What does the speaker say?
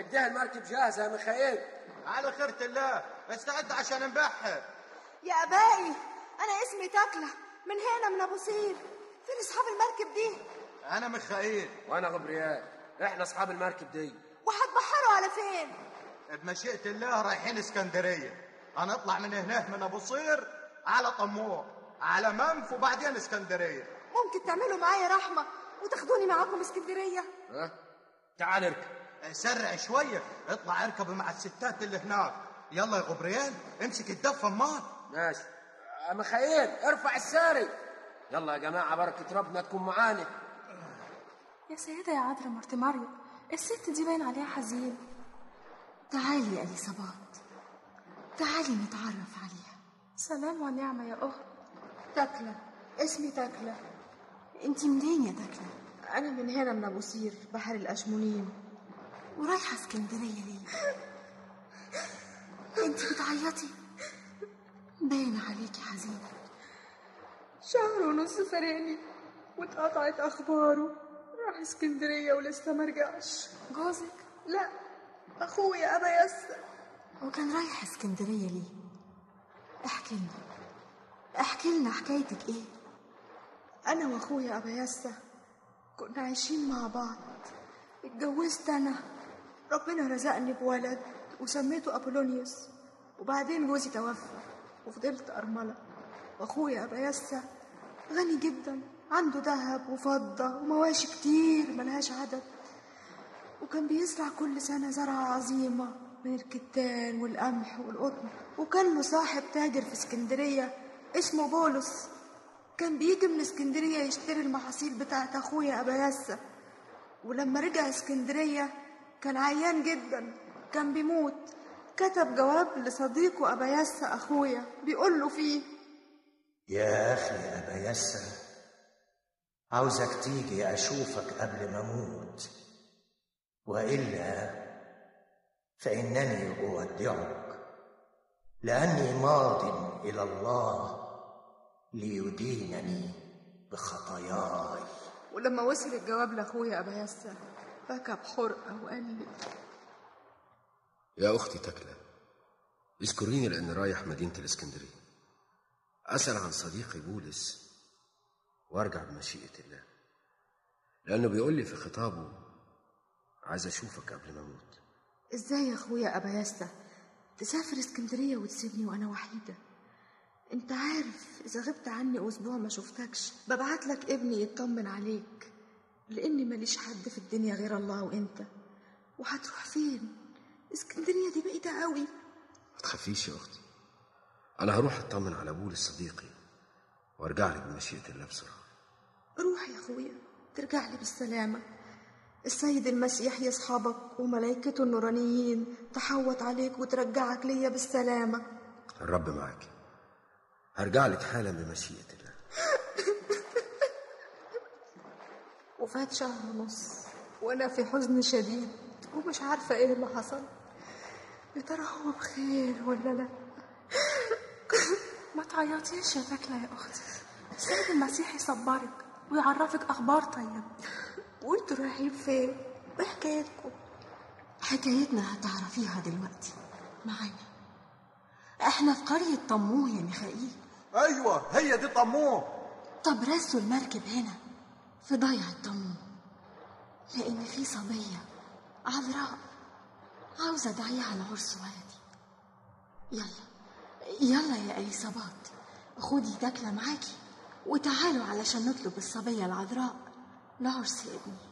اديها المركب جاهزة يا ميخائيل على خيرة الله استعد عشان نبحر يا ابائي انا اسمي تكله من هنا من ابو سير فين اصحاب المركب دي انا ميخائيل وانا غبريال احنا اصحاب المركب دي وهتبحروا على فين بمشيئة الله رايحين اسكندرية هنطلع من هناك من ابو صير على طموح على منف وبعدين اسكندرية ممكن تعملوا معايا رحمه وتاخدوني معاكم اسكندريه ها تعال اركب سرع شوية اطلع اركب مع الستات اللي هناك يلا يا غبريال امسك الدفة امال ماشي يا ميخائيل ارفع الساري يلا يا جماعة بركة ربنا تكون معانا يا سيدة يا عذرا مرت ماريو الست دي باين عليها حزين تعالي يا اليصابات تعالي نتعرف عليها سلام ونعمة يا أخت تكله اسمي تكله انت منين يا دكلة انا من هنا من ابو سير بحر الاشمونين ورايحة اسكندرية ليه انت بتعيطي باين عليكي حزينة شهر ونص فرقني واتقطعت اخباره راح اسكندريه ولسه ما رجعش جوزك لا اخويا ابا يسر وكان رايح اسكندرية ليه احكي لنا احكي لنا حكايتك ايه انا واخويا ابا يسر كنا عايشين مع بعض اتجوزت انا ربنا رزقني بولد وسميته ابولونيوس وبعدين جوزي توفى وفضلت ارمله واخويا ابا يسر غني جدا عنده ذهب وفضه ومواشي كتير ملهاش عدد وكان بيزرع كل سنة زرعة عظيمة من الكتان والقمح والقطن وكان له صاحب تاجر في اسكندرية اسمه بولس كان بيجي من اسكندرية يشتري المحاصيل بتاعت أخويا أبا ياسة ولما رجع اسكندرية كان عيان جدا كان بيموت كتب جواب لصديقه أبا ياسة أخويا بيقول له فيه يا أخي أبا يسر عاوزك تيجي أشوفك قبل ما أموت وإلا فإنني أودعك لأني ماض إلى الله ليدينني بخطاياي ولما وصل الجواب لأخويا أبا ياسة بكى بحرقة وقال لي يا أختي تكلة اذكريني لأني رايح مدينة الإسكندرية أسأل عن صديقي بولس وأرجع بمشيئة الله لأنه بيقول لي في خطابه عايز أشوفك قبل ما أموت ازاي يا اخويا ابا ياسة تسافر اسكندرية وتسيبني وانا وحيدة انت عارف اذا غبت عني اسبوع ما شفتكش ببعت لك ابني يطمن عليك لاني ماليش حد في الدنيا غير الله وانت وهتروح فين اسكندرية دي بعيدة قوي ما تخافيش يا أختي أنا هروح أطمن على بولس صديقي وأرجع لك بمشيئة الله بسرعة روح يا اخويا ترجع لي بالسلامة السيد المسيح يصحبك وملائكته النورانيين تحوط عليك وترجعك ليا بالسلامة الرب معاك هرجع لك حالا بمشيئة الله وفات شهر ونص وانا في حزن شديد ومش عارفة ايه اللي حصل يا ترى هو بخير ولا لا ما تعيطيش يا تكلة يا أختي السيد المسيح يصبرك ويعرفك أخبار طيب وانتوا رايحين فين ايه حكايتكم حكايتنا هتعرفيها دلوقتي معانا احنا في قرية طموه يا ميخائيل ايوه هي دي طموح طب رسوا المركب هنا في ضيع الطموه لأن في صبية عذراء عاوزة أدعيها لعرس ولدي يلا يلا يا إليصابات خدي دكلة معاكي وتعالوا علشان نطلب الصبية العذراء لعرس ابني